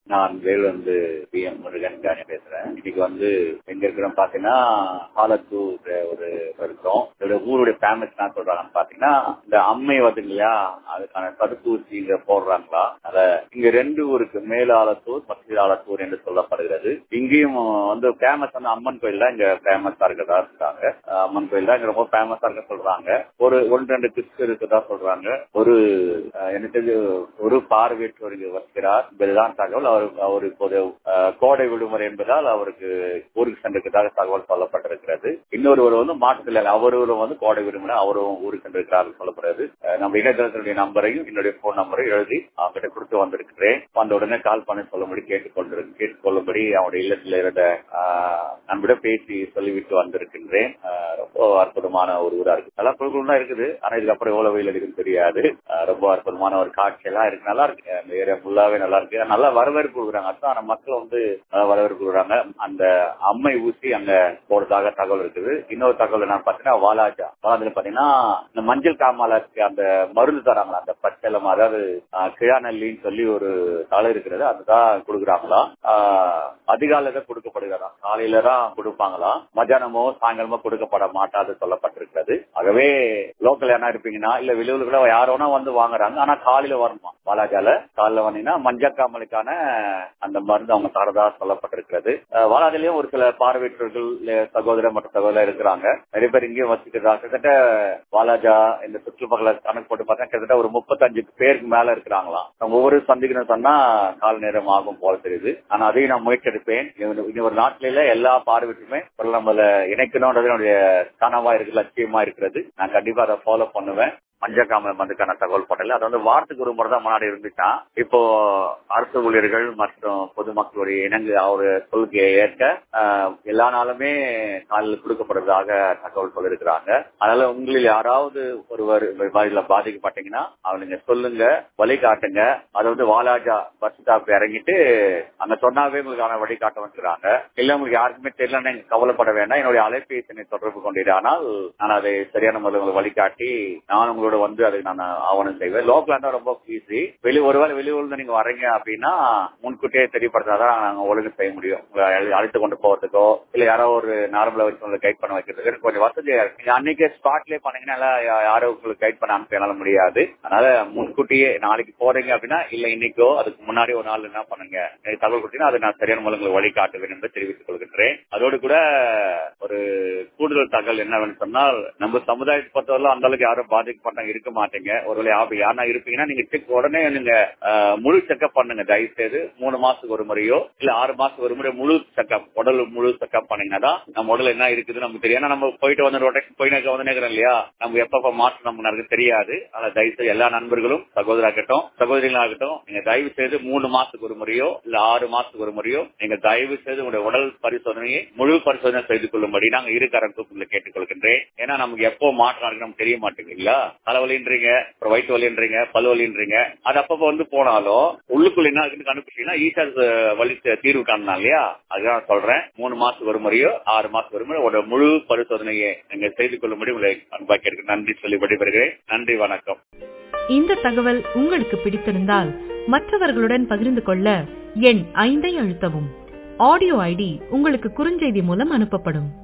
நான் வேலுந்து B M Murugan காணி பேசுறேன் இன்னைக்கு வந்து எங்க இருக்கிறோம் பாத்தீங்கன்னா பாலத்தூர் ஒரு இருக்கிறோம் இதோட ஊருடைய ஃபேமஸ் என்ன சொல்றாங்கன்னு பாத்தீங்கன்னா இந்த அம்மை வந்து இல்லையா அதுக்கான தடுப்பூசி இங்க போடுறாங்களா அத இங்க ரெண்டு ஊருக்கு மேலாளத்தூர் மத்தியாளத்தூர் என்று சொல்லப்படுகிறது இங்கேயும் வந்து ஃபேமஸ் வந்து அம்மன் கோயில் தான் இங்க ஃபேமஸா இருக்கிறதா இருக்காங்க அம்மன் கோயில் தான் இங்க ரொம்ப ஃபேமஸா இருக்க சொல்றாங்க ஒரு ஒன்று ரெண்டு கிறிஸ்து இருக்கிறதா சொல்றாங்க ஒரு என்ன தெரிஞ்சு ஒரு பார்வையற்றோர் இங்கு வசிக்கிறார் இதுதான் தகவல் அவர் அவர் இப்போது கோடை விடுமுறை என்பதால் அவருக்கு ஊருக்கு சென்றிருக்கிறதாக தகவல் சொல்லப்பட்டிருக்கிறது இன்னொருவர் வந்து மாற்றத்தில் அவரும் வந்து கோடை விடுமுறை அவரும் ஊருக்கு சென்றிருக்கிறார் சொல்லப்படுறது நம்ம இணையதளத்தினுடைய நம்பரையும் என்னுடைய போன் நம்பரையும் எழுதி அவங்ககிட்ட கொடுத்து வந்திருக்கிறேன் வந்த உடனே கால் பண்ணி சொல்லும்படி கேட்டுக்கொண்டு கேட்டுக்கொள்ளும்படி அவனுடைய இல்லத்தில் இருந்த நம்மிடம் பேசி சொல்லிவிட்டு வந்திருக்கின்றேன் ரொம்ப அற்புதமான ஒரு ஊரா இருக்கு நல்லா பொருட்கள் இருக்குது ஆனா இதுக்கப்புறம் எவ்வளவு வெயில் அடிக்கும் தெரியாது ரொம்ப அற்புதமான ஒரு காட்சி எல்லாம் இருக்கு நல்லா இருக்கு அந்த ஏரியா ஃபுல்லாவே நல்லா இருக்கு நல்லா வரவேற்பு கொடுக்குறாங்க அதான் மக்கள் வந்து வரவேற்பு கொடுக்குறாங்க அந்த அம்மை ஊசி அங்க போறதாக தகவல் இருக்குது இன்னொரு தகவல் என்ன பாத்தீங்கன்னா வாலாஜா வாலாஜில பாத்தீங்கன்னா இந்த மஞ்சள் காமாலுக்கு அந்த மருந்து தராங்களா அந்த பச்சளம் அதாவது கிழாநல்லின்னு சொல்லி ஒரு தலை இருக்கிறது அதுதான் கொடுக்குறாங்களா அதிகாலையில கொடுக்கப்படுகிறதா காலையில தான் கொடுப்பாங்களா மத்தியானமோ சாயங்காலமோ கொடுக்கப்பட மாட்டாது சொல்லப்பட்டிருக்கிறது ஆகவே லோக்கல் என்ன இருப்பீங்கன்னா இல்ல வெளியூர்ல கூட யாரோனா வந்து வாங்குறாங்க ஆனா காலையில வரணுமா வாலாஜால காலையில வந்தீங்கன்னா மஞ்சக்காமலுக்கான அந்த மருந்து அவங்க தரதா சொல்லப்பட்டிருக்கிறது வாலாஜாலையும் ஒரு சில பார்வையற்றவர்கள் சகோதரர் மற்றும் சகோதரர் இருக்கிறாங்க நிறைய பேர் இங்கேயும் வச்சுக்கிறாங்க கிட்டத்தட்ட வாலாஜா இந்த சுற்றுப்பகல கணக்கு போட்டு பார்த்தா கிட்டத்தட்ட ஒரு முப்பத்தஞ்சு பேருக்கு மேல இருக்கிறாங்களாம் நம்ம ஒவ்வொரு சந்திக்கணும் சொன்னா கால நேரம் ஆகும் போல தெரியுது ஆனா அதையும் நான் முயற்சி எடுப்பேன் இனி ஒரு நாட்டில எல்லா பார்வையுமே நம்மள இணைக்கணும்ன்றது என்னுடைய கனவா இருக்கு லட்சியமா இருக்கிறது நான் கண்டிப்பா அதை ஃபாலோ பண்ணுவேன் மஞ்சக்காமலம் வந்துக்கான தகவல் போட்டல அது வந்து வாரத்துக்கு ஒரு முறை தான் முன்னாடி இருந்துச்சான் இப்போ அரசு ஊழியர்கள் மற்றும் பொதுமக்களுடைய இணங்கு அவரு கொள்கையை ஏற்க எல்லா நாளுமே காலில் கொடுக்கப்படுறதாக தகவல் சொல்லிருக்கிறாங்க அதனால உங்களில் யாராவது ஒருவர் வழியில பாதிக்கப்பட்டீங்கன்னா அவனுங்க சொல்லுங்க வழிகாட்டுங்க அது வந்து வாலாஜா பஸ் ஸ்டாப் இறங்கிட்டு அங்க சொன்னாவே உங்களுக்கான வழிகாட்ட வந்துக்கிறாங்க இல்ல உங்களுக்கு யாருக்குமே தெரியலன்னு நீங்க கவலைப்பட வேண்டாம் என்னுடைய அலைபேசியை தொடர்பு கொண்டிடானால் நான் அதை சரியான முறையில் உங்களுக்கு வழிகாட்டி நான் உங்களோட உங்களோட வந்து அதுக்கு நான் ஆவணம் செய்வேன் லோக்கலா இருந்தா ரொம்ப ஈஸி வெளி ஒருவேளை வெளியூர்ல நீங்க வரீங்க அப்படின்னா முன்கூட்டியே தெரியப்படுத்தாதான் நாங்க ஒழுங்கு செய்ய முடியும் உங்களை அழைத்து கொண்டு போறதுக்கோ இல்ல யாரோ ஒரு நார்மலா வச்சு உங்களை கைட் பண்ண வைக்கிறதுக்கு கொஞ்சம் வசதியா இருக்கு நீங்க அன்னைக்கே ஸ்பாட்லயே பண்ணீங்கன்னா யாரும் உங்களுக்கு கைட் பண்ண அனுப்ப என்னால முடியாது அதனால முன்கூட்டியே நாளைக்கு போறீங்க அப்படின்னா இல்ல இன்னைக்கோ அதுக்கு முன்னாடி ஒரு நாள் என்ன பண்ணுங்க தகவல் கொடுத்தீங்கன்னா அதை நான் சரியான மூலம் உங்களுக்கு வழிகாட்டுவேன் என்று தெரிவித்துக் கொள்கின்றேன் அதோடு கூட ஒரு கூடுதல் தகவல் என்னவென்னு சொன்னால் நம்ம சமுதாயத்தை பொறுத்தவரை அந்த அளவுக்கு யாரும் பாதிக்கப்பட்ட இருக்க மாட்டீங்க ஒருவேளை ஆபி யாரா இருப்பீங்கன்னா நீங்க செக் உடனே நீங்க முழு செக்அப் பண்ணுங்க தயவு செய்து மூணு மாசத்துக்கு ஒரு முறையோ இல்ல ஆறு மாசத்துக்கு ஒரு முறை முழு செக்அப் உடல் முழு செக்அப் பண்ணீங்கன்னா தான் நம்ம உடல் என்ன இருக்குது நமக்கு தெரியும் ஏன்னா நம்ம போயிட்டு வந்து ரொட்டேஷன் போயிட்டு வந்து நேரம் இல்லையா நம்ம எப்பப்ப மாற்றம் நமக்கு நடக்கு தெரியாது அதனால தயவு செய்து எல்லா நண்பர்களும் சகோதராகட்டும் சகோதரிகளாகட்டும் நீங்க தயவு செய்து மூணு மாசத்துக்கு ஒரு முறையோ இல்ல ஆறு மாசத்துக்கு ஒரு முறையோ நீங்க தயவு செய்து உங்களுடைய உடல் பரிசோதனையை முழு பரிசோதனை செய்து கொள்ளும்படி நாங்க இரு கரத்துக்குள்ள கேட்டுக்கொள்கின்றேன் ஏன்னா நமக்கு எப்போ மாற்றம் நடக்கு நமக்கு தெரிய மாட்டேங்குது தலைவலின்றீங்க அப்புறம் வயிற்று வலின்றீங்க பல் வலின்றீங்க அது அப்பப்ப வந்து போனாலும் உள்ளுக்குள்ள என்ன இருக்குன்னு கண்டுபிடிச்சீங்கன்னா ஈஸியா வலி தீர்வு காணலாம் இல்லையா அதுதான் சொல்றேன் மூணு மாசத்துக்கு ஒரு முறையோ ஆறு மாசத்துக்கு ஒரு முறை ஒரு முழு பரிசோதனையை நீங்க செய்து கொள்ளும்படி உங்களை அன்பா கேட்க நன்றி சொல்லி விடைபெறுகிறேன் நன்றி வணக்கம் இந்த தகவல் உங்களுக்கு பிடித்திருந்தால் மற்றவர்களுடன் பகிர்ந்து கொள்ள எண் ஐந்தை அழுத்தவும் ஆடியோ ஐடி உங்களுக்கு குறுஞ்செய்தி மூலம் அனுப்பப்படும்